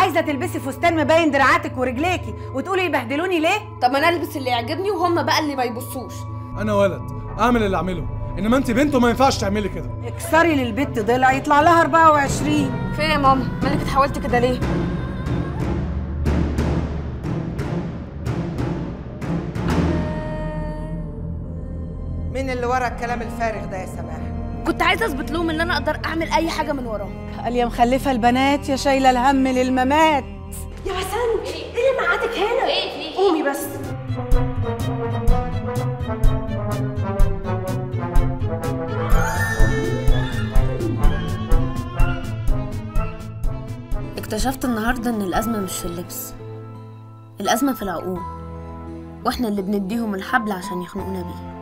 عايزه تلبسي فستان مبين دراعاتك ورجليكي وتقولي يبهدلوني ليه طب ما انا البس اللي يعجبني وهم بقى اللي ما يبصوش انا ولد اعمل اللي اعمله انما انت بنت وما ينفعش تعملي كده اكسري للبت ضلع يطلع لها 24 في إيه يا ماما مالك اتحولت كده ليه مين اللي ورا الكلام الفارغ ده يا سماح كنت عايزه اثبت لهم ان انا اقدر اعمل اي حاجه من وراهم قال يا مخلفه البنات يا شايله الهم للممات يا حسن ايه اللي معادك هنا ايه قومي بس اكتشفت النهارده ان الازمه مش في اللبس الازمه في العقول واحنا اللي بنديهم الحبل عشان يخنقونا بيه